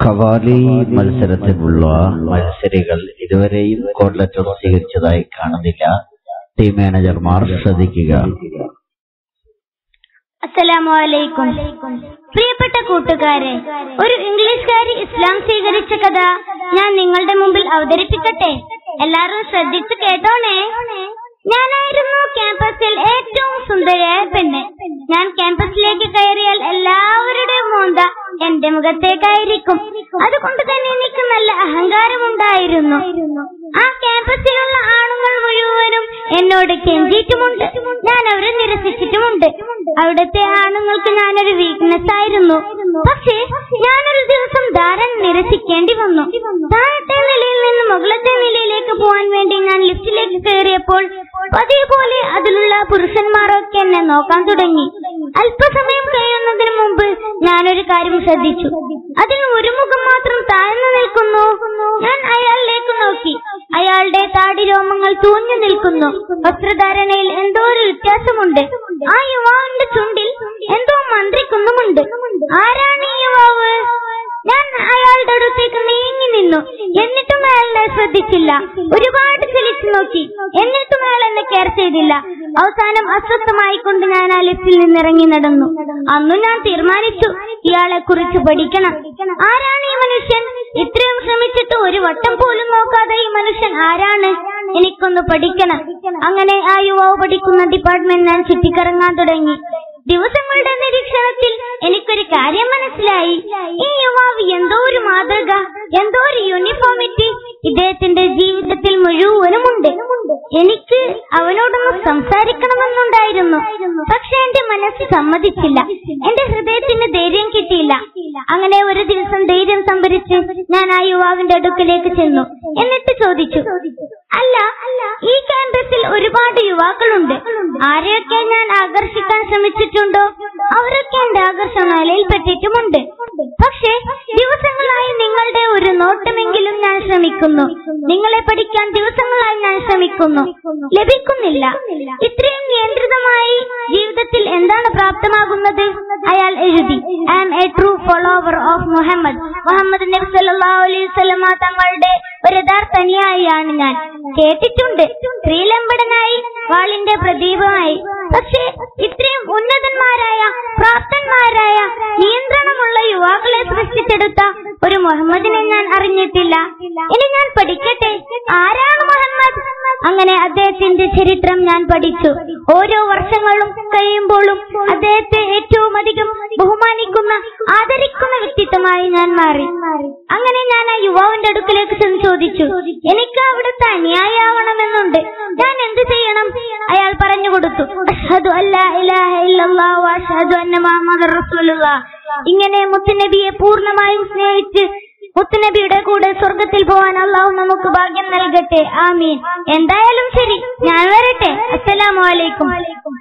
ഖവാലി മത്സരത്തിനുള്ള മത്സരികൾ ഇതുവരെയും code letter സ്വീകരിച്ചതായി കാണുന്നില്ല ടീം മാനേജർമാർ ശ്രദ്ധിക്കുക അസ്സലാമലൈക്കും പ്രിയപ്പെട്ട കൂട്ടുകാരെ ഒരു ഇംഗ്ലീഷുകാരി ഇസ്ലാം സ്വീകരിച്ച കഥ ഞാൻ നിങ്ങളുടെ മുമ്പിൽ അവതരിപ്പിക്കട്ടെ എല്ലാവരും ശ്രദ്ധിച്ചു കേട്ടോണേ ഞാനായിരുന്നു ക്യാമ്പസിൽ ഏറ്റവും സുന്ദരിയായ പെണ്ണ് ഞാൻ ക്യാമ്പസിലേക്ക് കയറിയാൽ എല്ലാവരുടെയും മോന്ത എന്റെ മുഖത്തേക്കായിരിക്കും അതുകൊണ്ട് തന്നെ എനിക്ക് നല്ല അഹങ്കാരമുണ്ടായിരുന്നു ആ ക്യാമ്പസിലുള്ള ആണുങ്ങൾ മുഴുവനും എന്നോട് കെഞ്ചിയിട്ടുമുണ്ട് ഞാൻ അവരെ നിരസിച്ചിട്ടുമുണ്ട് അവിടുത്തെ ആണുങ്ങൾക്ക് ഞാനൊരു വീക്ക്നെസ് ആയിരുന്നു പക്ഷേ ഞാനൊരു ദിവസം ധാരാളം നിരസിക്കേണ്ടി വന്നു താഴത്തെ നിലയിൽ നിന്ന് മുകളിലത്തെ നിലയിലേക്ക് പോകാൻ വേണ്ടി ഞാൻ ലിഫ്റ്റിലേക്ക് കയറിയപ്പോൾ പതിവ് പോലെ അതിലുള്ള പുരുഷന്മാരൊക്കെ എന്നെ നോക്കാൻ തുടങ്ങി അല്പസമയം കഴിയുന്നതിന് മുമ്പ് ഞാനൊരു കാര്യം ശ്രദ്ധിച്ചു അതിൽ ഒരു മുഖം മാത്രം താഴ്ന്നു നിൽക്കുന്നു ഞാൻ അയാളിലേക്ക് നോക്കി അയാളുടെ താടി രോമങ്ങൾ തൂഞ്ഞു നിൽക്കുന്നു വസ്ത്രധാരണയിൽ എന്തോ ഒരു വ്യത്യാസമുണ്ട് ആ യുവാവിന്റെ ചുണ്ടിൽ എന്തോ മന്ത്രിക്കുന്നുമുണ്ട് ആരാണ് ഈ യുവാവ് ഞാൻ അയാളുടെ അടുത്തേക്ക് നീങ്ങി നിന്നു എന്നിട്ടും അയാളെ ശ്രദ്ധിച്ചില്ല ഒരുപാട് ചലിച്ചു നോക്കി എന്നിട്ടും അയാൾ എന്നെ കെയർ ചെയ്തില്ല അവസാനം അസ്വസ്ഥമായി കൊണ്ട് ഞാൻ ആ ലിഫ്റ്റിൽ നിന്ന് ഇറങ്ങി നടന്നു അന്നു ഞാൻ തീരുമാനിച്ചു ഇയാളെ കുറിച്ച് പഠിക്കണം ആരാണ് ഈ മനുഷ്യൻ ഇത്രയും ശ്രമിച്ചിട്ട് ഒരു വട്ടം പോലും നോക്കാതെ ഈ മനുഷ്യൻ ആരാണ് എനിക്കൊന്ന് പഠിക്കണം അങ്ങനെ ആ യുവാവ് പഠിക്കുന്ന ഡിപ്പാർട്ട്മെന്റ് ഞാൻ ചുറ്റിക്കറങ്ങാൻ തുടങ്ങി ദിവസങ്ങളുടെ നിരീക്ഷണത്തിൽ എനിക്കൊരു കാര്യം മനസ്സിലായി ഈ യുവാവ് എന്തോ ഒരു മാതൃക എന്തോ ഒരു യൂണിഫോമിറ്റി ഇദ്ദേഹത്തിന്റെ ജീവിതത്തിൽ മുഴുവനുമുണ്ട് എനിക്ക് അവനോടൊന്ന് സംസാരിക്കണമെന്നുണ്ടായിരുന്നു പക്ഷെ എന്റെ മനസ്സ് സമ്മതിച്ചില്ല എന്റെ ഹൃദയത്തിന് ധൈര്യം കിട്ടിയില്ല അങ്ങനെ ഒരു ദിവസം ധൈര്യം സംഭരിച്ച് ഞാൻ ആ യുവാവിന്റെ അടുക്കിലേക്ക് ചെന്നു എന്നിട്ട് ചോദിച്ചു അല്ല ഈ ക്യാമ്പസിൽ ഒരുപാട് യുവാക്കളുണ്ട് ആരെയൊക്കെ ഞാൻ ആകർഷിക്കാൻ ശ്രമിച്ചിട്ടുണ്ടോ അവരൊക്കെ എന്റെ ആകർഷണയിൽ പെട്ടിട്ടുമുണ്ട് പക്ഷേ ദിവസങ്ങളായി നിങ്ങളുടെ ഒരു നോട്ടമെങ്കിലും ഞാൻ ശ്രമിക്കുന്നു നിങ്ങളെ പഠിക്കാൻ ദിവസങ്ങളായി ഞാൻ ശ്രമിക്കുന്നു ലഭിക്കുന്നില്ല ഇത്രയും നിയന്ത്രിതമായി ജീവിതത്തിൽ എന്താണ് പ്രാപ്തമാകുന്നത് അയാൾ എഴുതി I am a true follower of Muhammad Muhammad Nabi സല്ലല്ലാഹു അലൈഹി വസല്ലമ തങ്ങളുടെ ഒരു യഥാർത്ഥ അനുയായിയാണ് ഞാൻ കേട്ടിട്ടുണ്ട് ശ്രീലമ്പടനായി വാളിന്റെ പ്രദീപമായി പക്ഷേ ഇത്രയും ഉന്നതന്മാരായ പ്രാപ്തന്മാരായ നിയന്ത്രണമുള്ള യുവാക്കളെ സൃഷ്ടിച്ചെടുത്ത ഒരു മുഹമ്മദിനെ ഞാൻ അറിഞ്ഞിട്ടില്ല ഇനി ഞാൻ പഠിക്കട്ടെ ആരാണ് മുഹമ്മദ് അങ്ങനെ അദ്ദേഹത്തിന്റെ ചരിത്രം ഞാൻ പഠിച്ചു ഓരോ വർഷങ്ങളും കഴിയുമ്പോഴും അദ്ദേഹത്തെ ഏറ്റവും അധികം ബഹുമാനിക്കുന്ന ആദരിക്കുന്ന വ്യക്തിത്വമായി ഞാൻ മാറി അങ്ങനെ ഞാൻ ആ യുവാവിന്റെ അടുക്കലേക്ക് ചെന്ന് ചോദിച്ചു എനിക്ക് അവിടുത്തെ അനുയായാവണമെന്നുണ്ട് ഞാൻ എന്ത് ചെയ്യണം അയാൾ പറഞ്ഞു കൊടുത്തു അഷ്ഹദു അല്ലാ ഇലാഹ ഇല്ലല്ലാഹ് വ അഷ്ഹദു അന്ന മുഹമ്മദർ റസൂലുള്ളാഹ് ഇങ്ങനെ മുത്തുനബിയെ പൂർണ്ണമായും സ്നേഹിച്ച് മുത്തുനബിയുടെ കൂടെ സ്വർഗത്തിൽ പോവാൻ അള്ളാഹു നമുക്ക് ഭാഗ്യം നൽകട്ടെ ആമീൻ എന്തായാലും ശരി ഞാൻ വരട്ടെ അസ്സലാമു അലൈക്കും